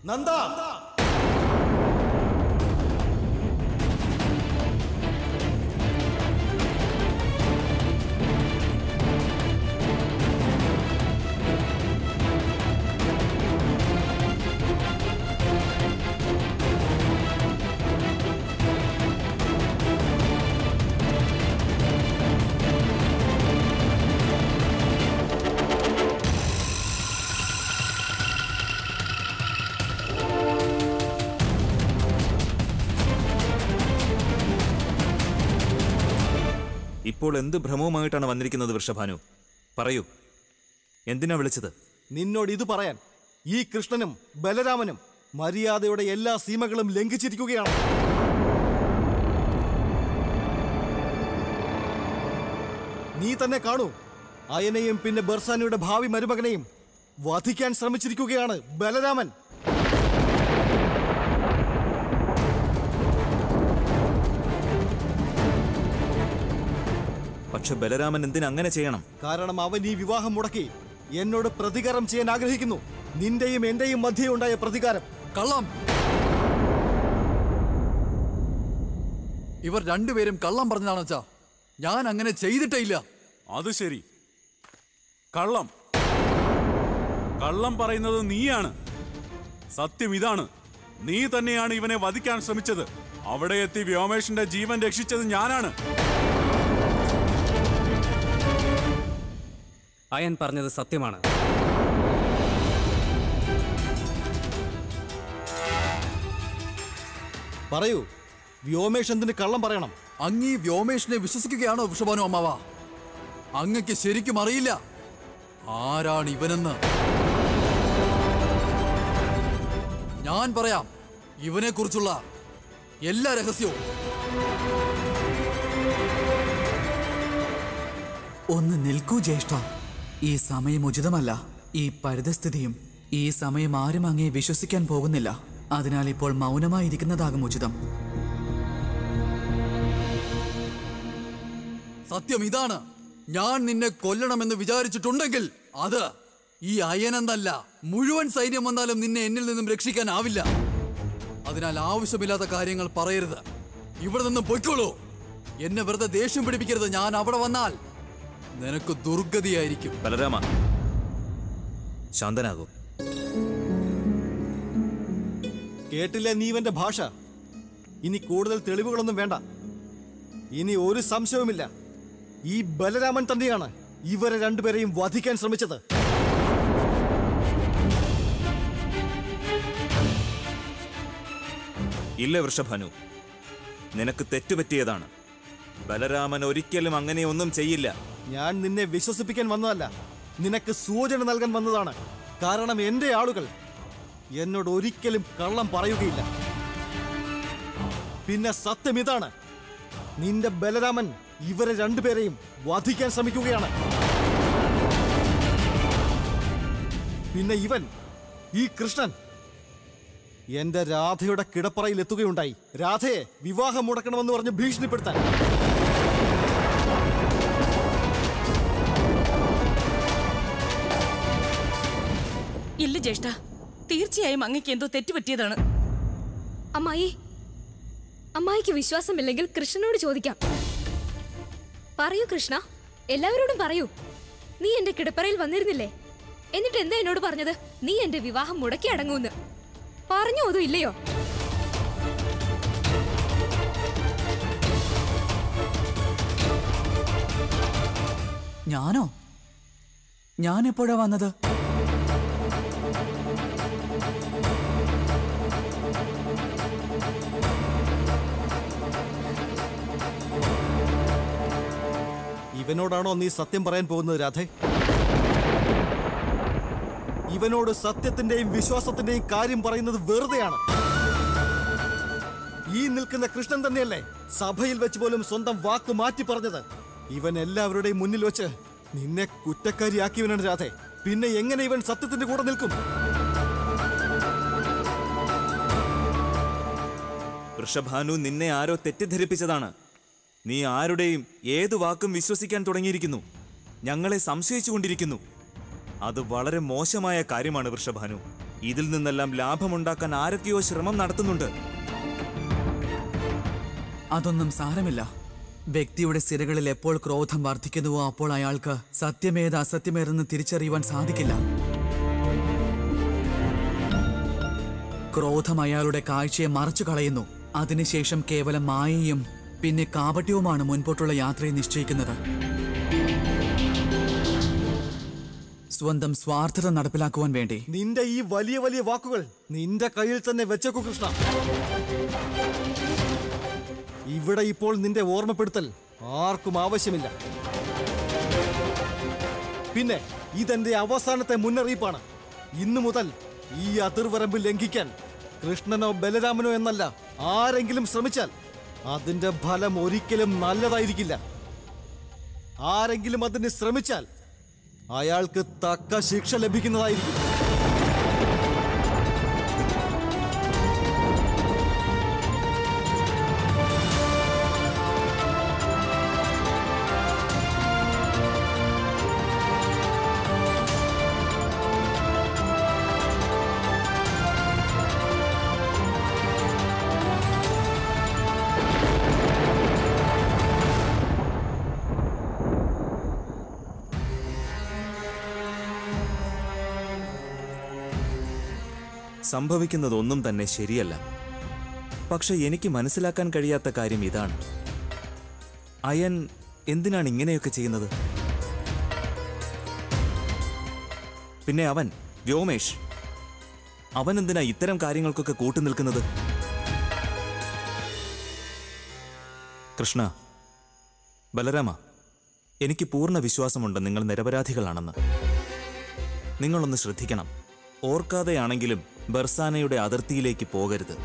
നന്ദ ഇപ്പോൾ എന്ത് ഭ്രമവുമായിട്ടാണ് വന്നിരിക്കുന്നത് വൃഷഭാനു പറയൂ എന്തിനാ വിളിച്ചത് നിന്നോട് ഇത് പറയാൻ ഈ കൃഷ്ണനും ബലരാമനും മര്യാദയുടെ എല്ലാ സീമകളും ലംഘിച്ചിരിക്കുകയാണ് നീ തന്നെ കാണൂ അയനെയും പിന്നെ ബർസാനിയുടെ ഭാവി മരുമകനെയും വധിക്കാൻ ശ്രമിച്ചിരിക്കുകയാണ് ബലരാമൻ പക്ഷെ ബലരാമൻ എന്തിനു അങ്ങനെ ചെയ്യണം കാരണം അവൻ ഈ വിവാഹം മുടക്കി എന്നോട് പ്രതികാരം ചെയ്യാൻ ആഗ്രഹിക്കുന്നു നിന്റെയും എന്റെയും മധ്യേ ഉണ്ടായ പ്രതികാരം കള്ളം ഇവർ രണ്ടുപേരും കള്ളം പറഞ്ഞതാണ് അച്ഛാ ഞാൻ അങ്ങനെ ചെയ്തിട്ടേ ഇല്ല അത് ശരി കള്ളം കള്ളം പറയുന്നത് നീയാണ് സത്യം ഇതാണ് നീ തന്നെയാണ് ഇവനെ വധിക്കാൻ ശ്രമിച്ചത് അവിടെ എത്തി വ്യോമേഷിന്റെ ജീവൻ രക്ഷിച്ചത് ഞാനാണ് അയൻ പറഞ്ഞത് സത്യമാണ് പറയൂ വ്യോമേഷ് എന്തിന് കള്ളം പറയണം അങ്ങീ വ്യോമേഷിനെ വിശ്വസിക്കുകയാണോ വൃഷഭാനു അമ്മാവ അങ്ങക്ക് ശരിക്കും അറിയില്ല ആരാണ് ഇവനെന്ന് ഞാൻ പറയാം ഇവനെ കുറിച്ചുള്ള എല്ലാ രഹസ്യവും ഒന്ന് നിൽക്കൂ ജ്യേഷ്ഠ ഈ സമയം ഉചിതമല്ല ഈ പരിതസ്ഥിതിയും ഈ സമയം ആരും അങ്ങേ വിശ്വസിക്കാൻ പോകുന്നില്ല അതിനാൽ ഇപ്പോൾ മൗനമായിരിക്കുന്നതാകും ഉചിതം സത്യം ഇതാണ് ഞാൻ നിന്നെ കൊല്ലണമെന്ന് വിചാരിച്ചിട്ടുണ്ടെങ്കിൽ അത് ഈ അയനെന്നല്ല മുഴുവൻ സൈന്യം വന്നാലും നിന്നെ എന്നിൽ നിന്നും രക്ഷിക്കാനാവില്ല അതിനാൽ ആവശ്യമില്ലാത്ത കാര്യങ്ങൾ പറയരുത് ഇവിടെ നിന്ന് പൊയ്ക്കോളൂ എന്നെ വെറുതെ ദേഷ്യം പിടിപ്പിക്കരുത് ഞാൻ അവിടെ വന്നാൽ നിനക്ക് ദുർഗതിയായിരിക്കും ബലരാമ ശാന്തനാകൂ കേട്ടില്ലേ നീ ഇവന്റെ ഭാഷ ഇനി കൂടുതൽ തെളിവുകളൊന്നും വേണ്ട ഇനി ഒരു സംശയവുമില്ല ഈ ബലരാമൻ തന്നെയാണ് ഇവരെ രണ്ടുപേരെയും വധിക്കാൻ ശ്രമിച്ചത് ഇല്ല വൃഷഭാനു നിനക്ക് തെറ്റുപറ്റിയതാണ് ബലരാമൻ ഒരിക്കലും അങ്ങനെയൊന്നും ചെയ്യില്ല ഞാൻ നിന്നെ വിശ്വസിപ്പിക്കാൻ വന്നതല്ല നിനക്ക് സൂചന നൽകാൻ വന്നതാണ് കാരണം എന്റെ ആളുകൾ എന്നോട് ഒരിക്കലും കള്ളം പറയുകയില്ല പിന്നെ സത്യം ഇതാണ് നിന്റെ ബലരാമൻ ഇവരെ രണ്ടുപേരെയും വധിക്കാൻ ശ്രമിക്കുകയാണ് പിന്നെ ഇവൻ ഈ കൃഷ്ണൻ എന്റെ രാധയുടെ കിടപ്പറയിൽ എത്തുകയുണ്ടായി രാധയെ വിവാഹം മുടക്കണമെന്ന് പറഞ്ഞ് ഭീഷണിപ്പെടുത്താൻ ഇല്ല ജ്യേഷ്ഠ തീർച്ചയായും അങ്ങക്ക് എന്തോ തെറ്റുപറ്റിയതാണ് അമ്മായി അമ്മായിക്ക് വിശ്വാസമില്ലെങ്കിൽ കൃഷ്ണനോട് ചോദിക്കാം പറയൂ കൃഷ്ണ എല്ലാവരോടും പറയൂ നീ എന്റെ കിടപ്പറയിൽ വന്നിരുന്നില്ലേ എന്നിട്ട് എന്താ എന്നോട് പറഞ്ഞത് നീ എന്റെ വിവാഹം മുടക്കി അടങ്ങൂന്ന് പറഞ്ഞോ അതോ ഇല്ലയോ ഞാനോ ഞാൻ എപ്പോഴാ വന്നത് ഇവനോടാണോ നീ സത്യം പറയാൻ പോകുന്നത് രാധേ ഇവനോട് സത്യത്തിന്റെയും വിശ്വാസത്തിന്റെയും കാര്യം പറയുന്നത് വെറുതെയാണ് ഈ നിൽക്കുന്ന കൃഷ്ണൻ തന്നെയല്ലേ സഭയിൽ വെച്ച് പോലും സ്വന്തം വാക്ക് മാറ്റി പറഞ്ഞത് ഇവൻ എല്ലാവരുടെയും മുന്നിൽ വെച്ച് നിന്നെ കുറ്റക്കാരിയാക്കിയവനാണ് രാധേ പിന്നെ എങ്ങനെ ഇവൻ സത്യത്തിന്റെ കൂടെ നിൽക്കും വൃഷഭാനു നിന്നെ ആരോ തെറ്റിദ്ധരിപ്പിച്ചതാണ് നീ ആരുടെയും ഏതു വാക്കും വിശ്വസിക്കാൻ തുടങ്ങിയിരിക്കുന്നു ഞങ്ങളെ സംശയിച്ചുകൊണ്ടിരിക്കുന്നു അത് വളരെ മോശമായ കാര്യമാണ് വൃഷഭാനു ഇതിൽ നിന്നെല്ലാം ലാഭമുണ്ടാക്കാൻ ആരൊക്കെയോ ശ്രമം നടത്തുന്നുണ്ട് അതൊന്നും സാരമില്ല വ്യക്തിയുടെ സിരകളിൽ എപ്പോൾ ക്രോധം വർദ്ധിക്കുന്നുവോ അപ്പോൾ അയാൾക്ക് സത്യമേത് അസത്യമേതെന്ന് തിരിച്ചറിയുവാൻ സാധിക്കില്ല ക്രോധം അയാളുടെ കാഴ്ചയെ മറച്ചു കളയുന്നു അതിനുശേഷം കേവലം മായയും പിന്നെ കാപട്യവുമാണ് മുൻപോട്ടുള്ള യാത്രയെ നിശ്ചയിക്കുന്നത് സ്വന്തം സ്വാർത്ഥത നടപ്പിലാക്കുവാൻ വേണ്ടി നിന്റെ ഈ വലിയ വലിയ വാക്കുകൾ നിന്റെ കയ്യിൽ തന്നെ വെച്ചേക്കു കൃഷ്ണ ഇവിടെ ഇപ്പോൾ നിന്റെ ഓർമ്മപ്പെടുത്തൽ ആർക്കും ആവശ്യമില്ല പിന്നെ ഇതെന്റെ അവസാനത്തെ മുന്നറിയിപ്പാണ് ഇന്നു മുതൽ ഈ അതിർവരമ്പ് ലംഘിക്കാൻ കൃഷ്ണനോ ബലരാമനോ എന്നല്ല ആരെങ്കിലും ശ്രമിച്ചാൽ അതിന്റെ ഫലം ഒരിക്കലും നല്ലതായിരിക്കില്ല ആരെങ്കിലും അതിന് ശ്രമിച്ചാൽ അയാൾക്ക് തക്ക ശിക്ഷ ലഭിക്കുന്നതായിരിക്കും സംഭവിക്കുന്നതൊന്നും തന്നെ ശരിയല്ല പക്ഷെ എനിക്ക് മനസ്സിലാക്കാൻ കഴിയാത്ത കാര്യം ഇതാണ് അയൻ എന്തിനാണ് ഇങ്ങനെയൊക്കെ ചെയ്യുന്നത് പിന്നെ അവൻ വ്യോമേഷ് അവൻ എന്തിനാ ഇത്തരം കാര്യങ്ങൾക്കൊക്കെ കൂട്ടു നിൽക്കുന്നത് കൃഷ്ണ ബലരാമ എനിക്ക് പൂർണ്ണ വിശ്വാസമുണ്ട് നിങ്ങൾ നിരപരാധികളാണെന്ന് നിങ്ങളൊന്ന് ശ്രദ്ധിക്കണം ഓർക്കാതെയാണെങ്കിലും ബർസാനയുടെ അതിർത്തിയിലേക്ക് പോകരുത്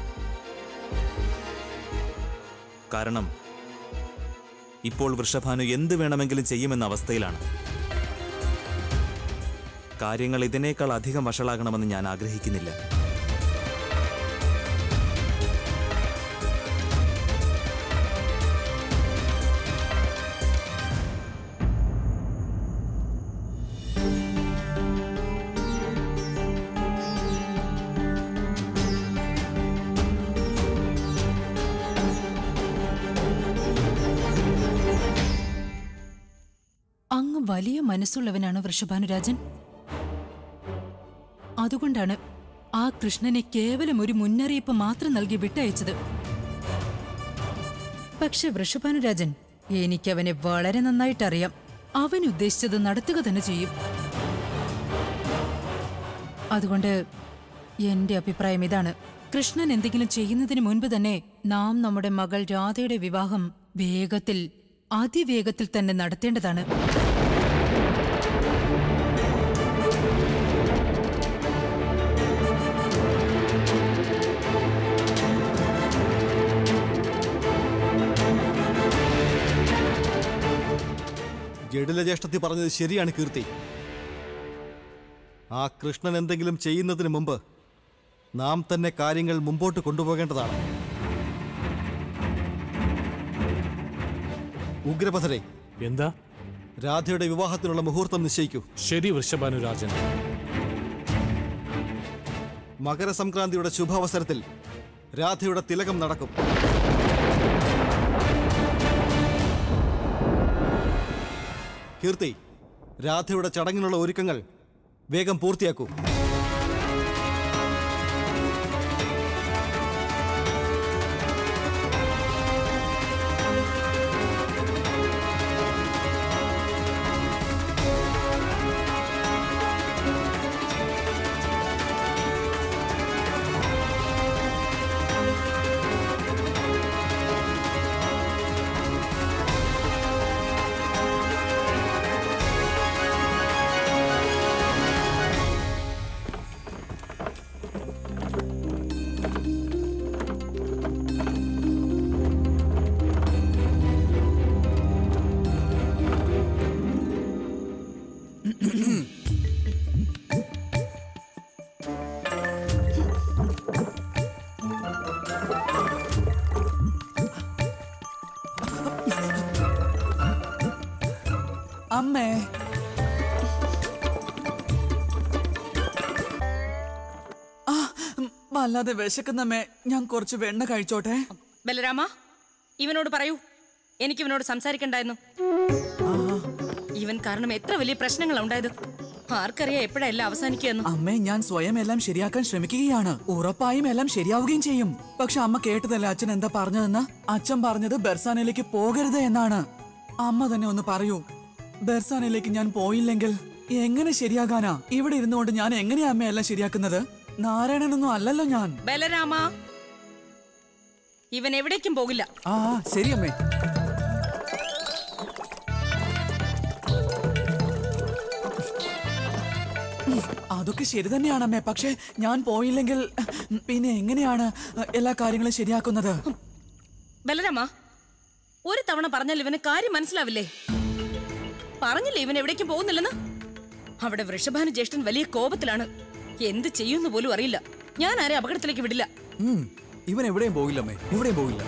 കാരണം ഇപ്പോൾ വൃഷഭാനു എന്ത് വേണമെങ്കിലും ചെയ്യുമെന്ന അവസ്ഥയിലാണ് കാര്യങ്ങൾ ഇതിനേക്കാൾ അധികം വഷളാകണമെന്ന് ഞാൻ ആഗ്രഹിക്കുന്നില്ല അങ്ങ് വലിയ മനസ്സുള്ളവനാണ് വൃഷഭാനുരാജൻ അതുകൊണ്ടാണ് ആ കൃഷ്ണനെ കേവലം ഒരു മുന്നറിയിപ്പ് മാത്രം നൽകി വിട്ടയച്ചത് പക്ഷെ വൃഷഭാനുരാജൻ എനിക്കവനെ വളരെ നന്നായിട്ടറിയാം അവൻ ഉദ്ദേശിച്ചത് നടത്തുക തന്നെ ചെയ്യും അതുകൊണ്ട് എന്റെ അഭിപ്രായം ഇതാണ് കൃഷ്ണൻ എന്തെങ്കിലും ചെയ്യുന്നതിന് മുൻപ് തന്നെ നാം നമ്മുടെ മകൾ രാധയുടെ വിവാഹം വേഗത്തിൽ അതിവേഗത്തിൽ തന്നെ നടത്തേണ്ടതാണ് ജഡില ജ്യേഷ്ഠത്തി പറഞ്ഞത് ശരിയാണ് കീർത്തി ആ കൃഷ്ണൻ എന്തെങ്കിലും ചെയ്യുന്നതിന് മുമ്പ് നാം തന്നെ കാര്യങ്ങൾ മുമ്പോട്ട് കൊണ്ടുപോകേണ്ടതാണ് ഉഗ്രപഥരെ എന്താ രാധയുടെ വിവാഹത്തിനുള്ള മുഹൂർത്തം നിശ്ചയിക്കൂ ശരി വൃഷഭാനുരാജൻ മകരസംക്രാന്തിയുടെ ശുഭാവസരത്തിൽ രാധയുടെ തിലകം നടക്കും കീർത്തി രാധയുടെ ചടങ്ങിനുള്ള ഒരുക്കങ്ങൾ വേഗം പൂർത്തിയാക്കൂ അമ്മേ വല്ലാതെ വിശക്കുന്നമ്മേ ഞാൻ കുറച്ച് വെണ്ണ കഴിച്ചോട്ടെ ബലരാമ ഇവനോട് പറയൂ എനിക്ക് ഇവനോട് സംസാരിക്കണ്ടായിരുന്നു ഇവൻ കാരണം എത്ര വലിയ പ്രശ്നങ്ങളാ ഉണ്ടായത് ആർക്കറിയാം എപ്പോഴാ എല്ലാം അവസാനിക്കുകയെന്ന് അമ്മേ ഞാൻ സ്വയം എല്ലാം ശരിയാക്കാൻ ശ്രമിക്കുകയാണ് ഉറപ്പായും എല്ലാം ശരിയാവുകയും ചെയ്യും പക്ഷെ അമ്മ കേട്ടതല്ല അച്ഛൻ എന്താ പറഞ്ഞതെന്ന് അച്ഛൻ പറഞ്ഞത് ബെർസാനയിലേക്ക് പോകരുത് എന്നാണ് അമ്മ തന്നെ ഒന്ന് പറയൂ ബെർസാനയിലേക്ക് ഞാൻ പോയില്ലെങ്കിൽ എങ്ങനെ ശരിയാകാനാ ഇവിടെ ഇരുന്നുകൊണ്ട് ഞാൻ എങ്ങനെയാ അമ്മ എല്ലാം ശരിയാക്കുന്നത് നാരായണനൊന്നും അല്ലല്ലോ ഞാൻ ബലരാമ ഇവൻ എവിടേക്കും പോകില്ല ആ ആ, ശരി അമ്മേ അതൊക്കെ ശരി തന്നെയാണ് അമ്മേ പക്ഷെ ഞാൻ പോയില്ലെങ്കിൽ പിന്നെ എങ്ങനെയാണ് എല്ലാ കാര്യങ്ങളും ശരിയാക്കുന്നത് ബലരാമ ഒരു തവണ പറഞ്ഞാൽ ഇവന് കാര്യം മനസ്സിലാവില്ലേ പറഞ്ഞില്ലേ ഇവൻ എവിടേക്കും പോകുന്നില്ലെന്ന് അവിടെ വൃഷഭാനു ജ്യേഷ്ഠൻ വലിയ കോപത്തിലാണ് എന്ത് ചെയ്യുമെന്ന് പോലും അറിയില്ല ഞാൻ ആരെ അപകടത്തിലേക്ക് വിടില്ല ഉം, ഇവൻ എവിടെയും പോകില്ലമ്മേ എവിടെയും പോകില്ല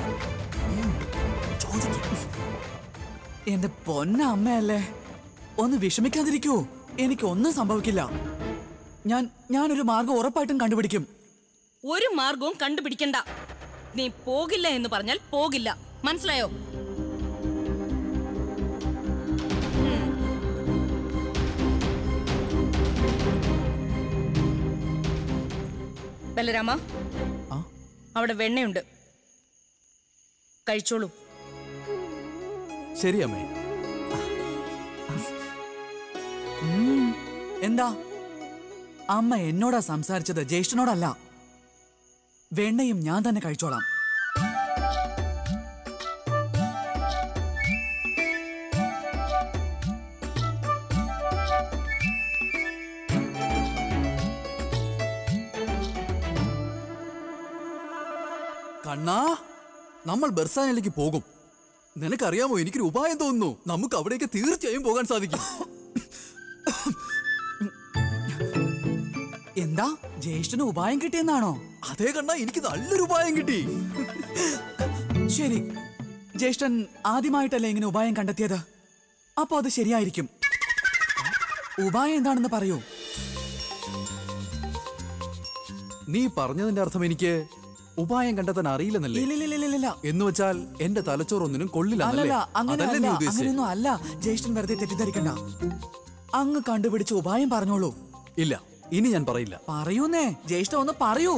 എന്റെ പൊന്ന അമ്മയല്ലേ ഒന്ന് വിഷമിക്കാതിരിക്കൂ എനിക്കൊന്നും സംഭവിക്കില്ല ഞാൻ ഞാനൊരു മാർഗം ഉറപ്പായിട്ടും കണ്ടുപിടിക്കും ഒരു മാർഗവും കണ്ടുപിടിക്കണ്ട നീ പോകില്ല എന്ന് പറഞ്ഞാൽ പോകില്ല മനസ്സിലായോ ഉം. ബലരാമ ആ? അവിടെ വെണ്ണയുണ്ട് കഴിച്ചോളൂ ശരി അമ്മേ എന്താ അമ്മ എന്നോടാ സംസാരിച്ചത് ജ്യേഷ്ഠനോടല്ല വെണ്ണയും ഞാൻ തന്നെ കഴിച്ചോളാം കണ്ണാ നമ്മൾ ബെർസാനയിലേക്ക് പോകും നിനക്കറിയാമോ എനിക്കൊരു ഉപായം തോന്നുന്നു നമുക്ക് അവിടേക്ക് തീർച്ചയായും പോകാൻ സാധിക്കും എന്താ ജ്യേഷ്ഠന് ഉപായം കിട്ടിയെന്നാണോ അതേ കണ്ണാ എനിക്ക് നല്ലൊരു ഉപായം കിട്ടി ശരി ജ്യേഷ്ഠൻ ആദ്യമായിട്ടല്ലേ ഇങ്ങനെ ഉപായം കണ്ടെത്തിയത് അപ്പോ അത് ശരിയായിരിക്കും ഉപായം എന്താണെന്ന് പറയൂ നീ പറഞ്ഞതിന്റെ അർത്ഥം എനിക്ക് ഉപായം കണ്ടെത്താൻ അറിയില്ലെന്നല്ലേ ഇല്ലില്ലില്ലില്ല എന്ന് വെച്ചാൽ എന്റെ തലച്ചോറ് ഒന്നിനും കൊള്ളില്ല അല്ലല്ല അതല്ലേ അങ്ങനെയല്ല നീ ഉദ്ദേശിച്ചത് അങ്ങനെയൊന്നും അല്ല ജ്യേഷ്ഠൻ വെറുതെ തെറ്റിദ്ധരിക്കണ്ട അങ്ങ് കണ്ടുപിടിച്ച ഉപായം പറഞ്ഞോളൂ ഇല്ല ഇനി ഞാൻ പറയില്ല പറയൂന്നേ ജ്യേഷ്ഠ ഒന്ന് പറയൂ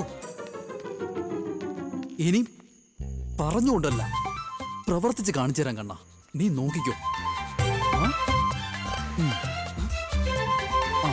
ഇനി പറഞ്ഞുകൊണ്ടല്ല പ്രവർത്തിച്ച് കാണിച്ചു തരാൻ കണ്ണ നീ നോക്കിക്കോ ആ? ഉം. ആ.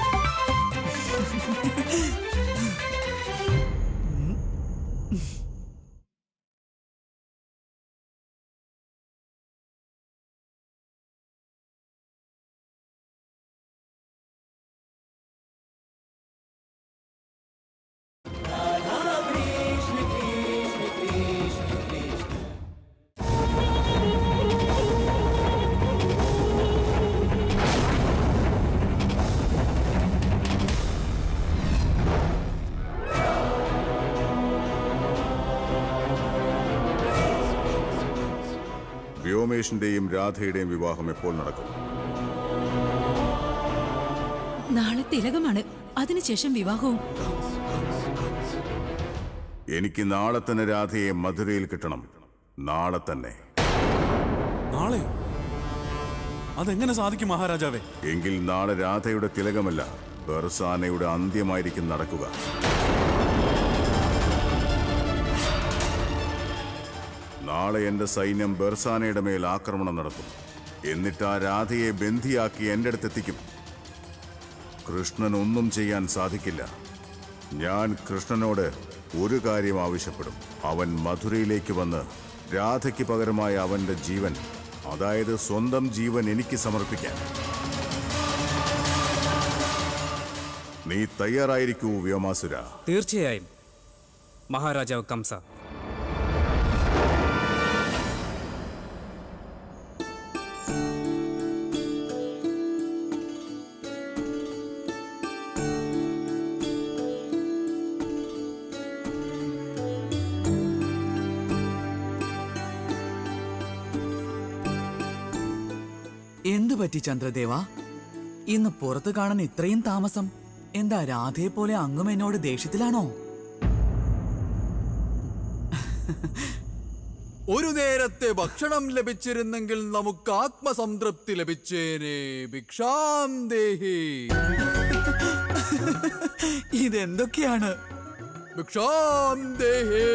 വ്യോമേഷിന്റെയും രാധയുടെയും വിവാഹം എപ്പോൾ നടക്കും നാളെ തിലകമാണ് അതിനുശേഷം വിവാഹവും എനിക്ക് നാളെ തന്നെ രാധയെ മധുരയിൽ കിട്ടണം നാളെ തന്നെ നാളെ അതെങ്ങനെ സാധിക്കും മഹാരാജാവേ എങ്കിൽ നാളെ രാധയുടെ തിലകമല്ല ബെർസാനയുടെ അന്ത്യമായിരിക്കും നടക്കുക നാളെ എന്റെ സൈന്യം ബെർസാനയുടെ മേൽ ആക്രമണം നടത്തും എന്നിട്ട് ആ രാധയെ ബന്ധിയാക്കി എന്റെ അടുത്തെത്തിക്കും കൃഷ്ണൻ ഒന്നും ചെയ്യാൻ സാധിക്കില്ല ഞാൻ കൃഷ്ണനോട് ഒരു കാര്യം ആവശ്യപ്പെടും അവൻ മധുരയിലേക്ക് വന്ന് രാധയ്ക്ക് പകരമായ അവന്റെ ജീവൻ അതായത് സ്വന്തം ജീവൻ എനിക്ക് സമർപ്പിക്കാൻ നീ തയ്യാറായിരിക്കൂ വ്യോമാസുര തീർച്ചയായും മഹാരാജാവ് കംസ എന്തു പറ്റി ചന്ദ്രദേവ ഇന്ന് പുറത്തു കാണാൻ ഇത്രയും താമസം എന്താ രാധയെ പോലെ അങ്ങും എന്നോട് ദേഷ്യത്തിലാണോ ഒരു നേരത്തെ ഭക്ഷണം ലഭിച്ചിരുന്നെങ്കിൽ നമുക്ക് ആത്മസംതൃപ്തി ലഭിച്ചേനെ ഭിക്ഷാം ദേഹി ഇതെന്തൊക്കെയാണ് ഭിക്ഷാം ദേഹി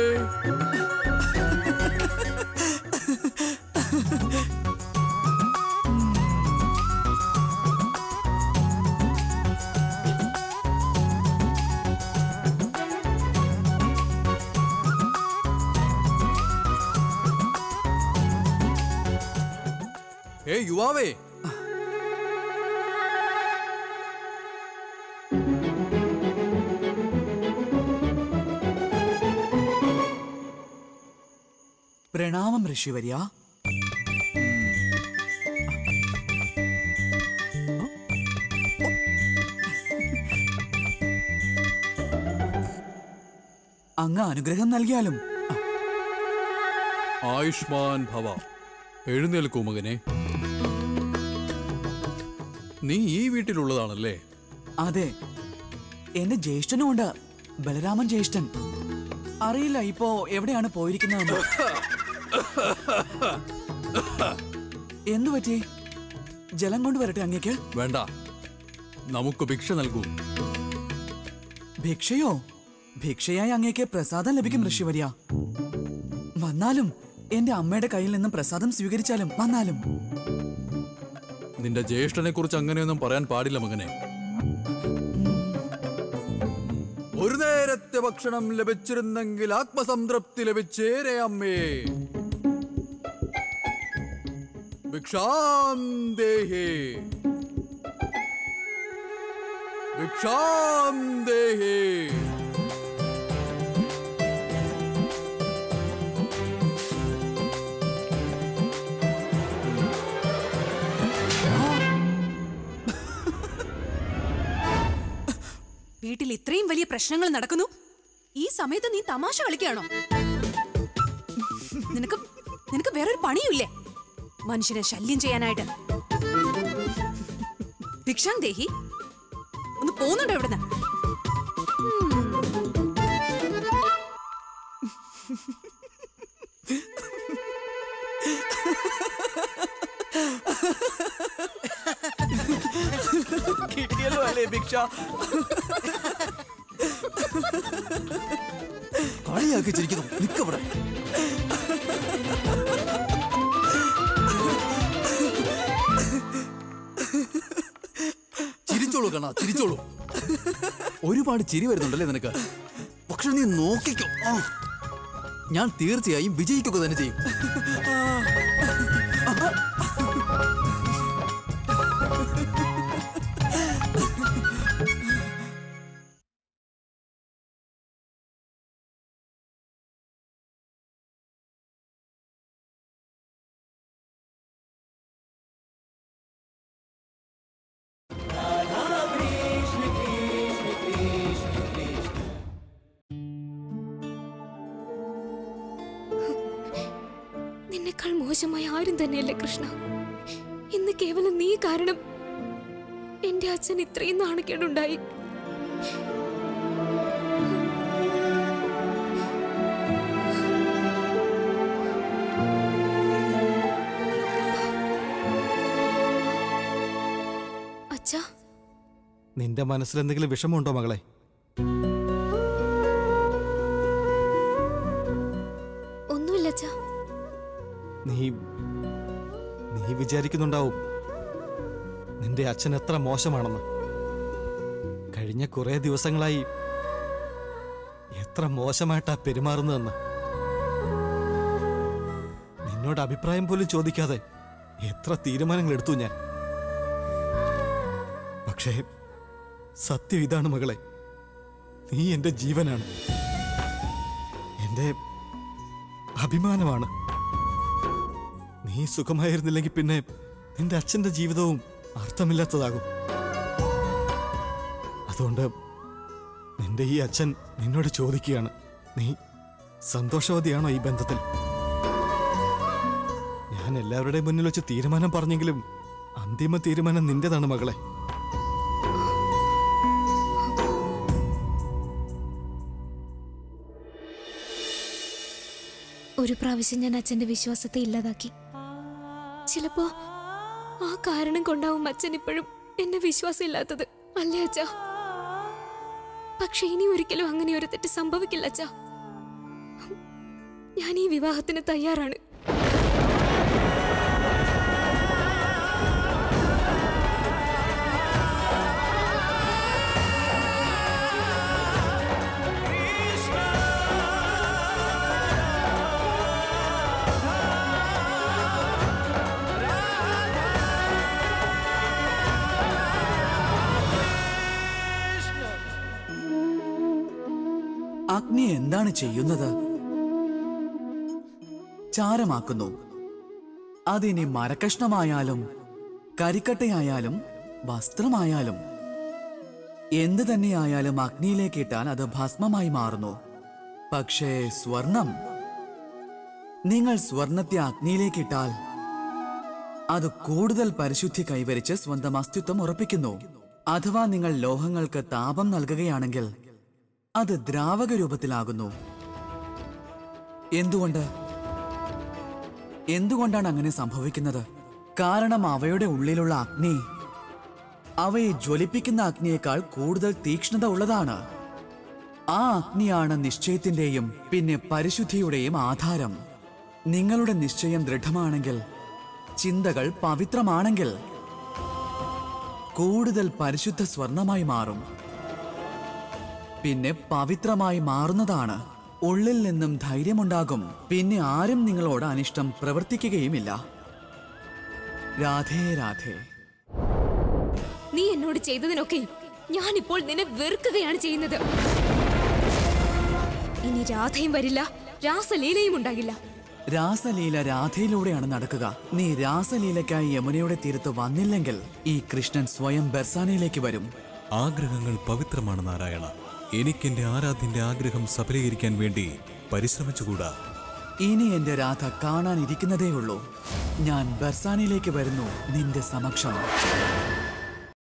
ഏ യുവാവേ പ്രണാമം ഋഷിവര്യ അങ്ങ് അനുഗ്രഹം നൽകിയാലും ആയുഷ്മാൻ ഭവ എഴുന്നേൽക്കൂ മകനെ നീ ഈ വീട്ടിലുള്ളതാണല്ലേ അതെ എന്റെ ജ്യേഷ്ഠനുമുണ്ട് ബലരാമൻ ജ്യേഷ്ഠൻ അറിയില്ല ഇപ്പോ എവിടെയാണ് പോയിരിക്കുന്നതെന്ന് എന്തു പറ്റി ജലം കൊണ്ടുവരട്ടെ അങ്ങേക്ക് വേണ്ട നമുക്ക് ഭിക്ഷ നൽകൂ ഭിക്ഷയോ ഭിക്ഷയായി അങ്ങേക്ക് പ്രസാദം ലഭിക്കും ഋഷിവര്യ വന്നാലും എന്റെ അമ്മയുടെ കയ്യിൽ നിന്നും പ്രസാദം സ്വീകരിച്ചാലും വന്നാലും നിന്റെ ജ്യേഷ്ഠനെ കുറിച്ച് അങ്ങനെയൊന്നും പറയാൻ പാടില്ല മകനെ ഒരു നേരത്തെ ഭക്ഷണം ലഭിച്ചിരുന്നെങ്കിൽ ആത്മസംതൃപ്തി ലഭിച്ചേരെ അമ്മേ ഭിക്ഷാം ദേഹേ ഭിക്ഷാം ദേഹേ വീട്ടിൽ ഇത്രയും വലിയ പ്രശ്നങ്ങൾ നടക്കുന്നു ഈ സമയത്ത് നീ തമാശ കളിക്കുകയാണോ നിനക്ക് നിനക്ക് വേറൊരു പണിയുമില്ലേ മനുഷ്യനെ ശല്യം ചെയ്യാനായിട്ട് ഭിക്ഷാം ദേഹി ഒന്ന് പോകുന്നുണ്ടോ ഇവിടുന്ന് കിട്ടിയല്ലോ അല്ലേ ഭിക്ഷ കളിയാക്കി ചിരിക്കുന്നു നിക്കവിടെ ചിരിച്ചോളൂ കണ്ണ ചിരിച്ചോളൂ ഒരുപാട് ചിരി വരുന്നുണ്ടല്ലേ നിനക്ക് പക്ഷെ നീ നോക്കിക്കോ ആ. ഞാൻ തീർച്ചയായും വിജയിക്കുക തന്നെ ചെയ്യും നിന്നെക്കാൾ മോശമായ ആരും തന്നെയല്ലേ കൃഷ്ണ ഇന്ന് കേവലം നീ കാരണം എന്റെ അച്ഛൻ ഇത്രയും നാണക്കേടുണ്ടായി അച്ഛാ നിന്റെ മനസ്സിൽ എന്തെങ്കിലും വിഷമമുണ്ടോ മകളെ ഒന്നുമില്ല അച്ഛാ നീ നീ വിചാരിക്കുന്നുണ്ടാവും നിന്റെ അച്ഛൻ എത്ര മോശമാണെന്ന് കഴിഞ്ഞ കുറെ ദിവസങ്ങളായി എത്ര മോശമായിട്ടാ പെരുമാറുന്നതെന്ന് നിന്നോട് അഭിപ്രായം പോലും ചോദിക്കാതെ എത്ര തീരുമാനങ്ങൾ എടുത്തു ഞാൻ പക്ഷേ സത്യം ഇതാണ് മകളെ നീ എന്റെ ജീവനാണ് എന്റെ അഭിമാനമാണ് നീ സുഖമായിരുന്നില്ലെങ്കിൽ പിന്നെ നിന്റെ അച്ഛന്റെ ജീവിതവും അർത്ഥമില്ലാത്തതാകും അതുകൊണ്ട് നിന്റെ ഈ അച്ഛൻ നിന്നോട് ചോദിക്കുകയാണ് നീ സന്തോഷവതിയാണോ ഈ ബന്ധത്തിൽ ഞാൻ എല്ലാവരുടെയും മുന്നിൽ വെച്ച് തീരുമാനം പറഞ്ഞെങ്കിലും അന്തിമ തീരുമാനം നിന്റേതാണ് മകളെ ഒരു പ്രാവശ്യം ഞാൻ അച്ഛന്റെ വിശ്വാസത്തെ ഇല്ലാതാക്കി ചിലപ്പോ ആ കാരണം കൊണ്ടാവും അച്ഛൻ ഇപ്പോഴും എന്നെ വിശ്വാസം ഇല്ലാത്തത് അല്ലേ അച്ഛാ പക്ഷെ ഇനി ഒരിക്കലും അങ്ങനെ ഒരു തെറ്റ് സംഭവിക്കില്ല അച്ഛാ ഞാൻ ഈ വിവാഹത്തിന് തയ്യാറാണ് അഗ്നി എന്താണ് ചെയ്യുന്നത് ചാരമാക്കുന്നു അതിനി മരക്കഷ്ണമായാലും കരിക്കട്ടയായാലും വസ്ത്രമായാലും എന്ത് തന്നെയായാലും അഗ്നിയിലേക്ക് ഇട്ടാൽ അത് ഭസ്മമായി മാറുന്നു പക്ഷേ സ്വർണം നിങ്ങൾ സ്വർണത്തെ അഗ്നിയിലേക്ക് ഇട്ടാൽ അത് കൂടുതൽ പരിശുദ്ധി കൈവരിച്ച് സ്വന്തം അസ്തിത്വം ഉറപ്പിക്കുന്നു അഥവാ നിങ്ങൾ ലോഹങ്ങൾക്ക് താപം നൽകുകയാണെങ്കിൽ അത് ദ്രാവക രൂപത്തിലാകുന്നു എന്തുകൊണ്ട് എന്തുകൊണ്ടാണ് അങ്ങനെ സംഭവിക്കുന്നത് കാരണം അവയുടെ ഉള്ളിലുള്ള അഗ്നി അവയെ ജ്വലിപ്പിക്കുന്ന അഗ്നിയേക്കാൾ കൂടുതൽ തീക്ഷ്ണത ഉള്ളതാണ് ആ അഗ്നിയാണ് നിശ്ചയത്തിന്റെയും പിന്നെ പരിശുദ്ധിയുടെയും ആധാരം നിങ്ങളുടെ നിശ്ചയം ദൃഢമാണെങ്കിൽ ചിന്തകൾ പവിത്രമാണെങ്കിൽ കൂടുതൽ പരിശുദ്ധ സ്വർണമായി മാറും പിന്നെ പവിത്രമായി മാറുന്നതാണ് ഉള്ളിൽ നിന്നും ധൈര്യമുണ്ടാകും പിന്നെ ആരും നിങ്ങളോട് അനിഷ്ടം പ്രവർത്തിക്കുകയുമില്ല രാധേ രാധേ നീ എന്നോട് ചെയ്തതിനൊക്കെ ഞാനിപ്പോൾ നിന്നെ വെറുക്കുകയാണ് ചെയ്യുന്നത് ഇനി രാധയും വരില്ല രാസലീലയും ഉണ്ടാകില്ല രാസലീല രാധയിലൂടെയാണ് നടക്കുക നീ രാസലീലയ്ക്കായി യമുനയുടെ തീരത്ത് വന്നില്ലെങ്കിൽ ഈ കൃഷ്ണൻ സ്വയം ബെർസാനയിലേക്ക് വരും ആഗ്രഹങ്ങൾ പവിത്രമാണ് നാരായണ എനിക്കെന്റെ ആരാധ്യന്റെ ആഗ്രഹം സഫലീകരിക്കാൻ വേണ്ടി പരിശ്രമിച്ചുകൂടാ ഇനി എന്റെ രാധ കാണാനിരിക്കുന്നതേ ഉള്ളൂ ഞാൻ ബെർസാനയിലേക്ക് വരുന്നു നിന്റെ സമക്ഷം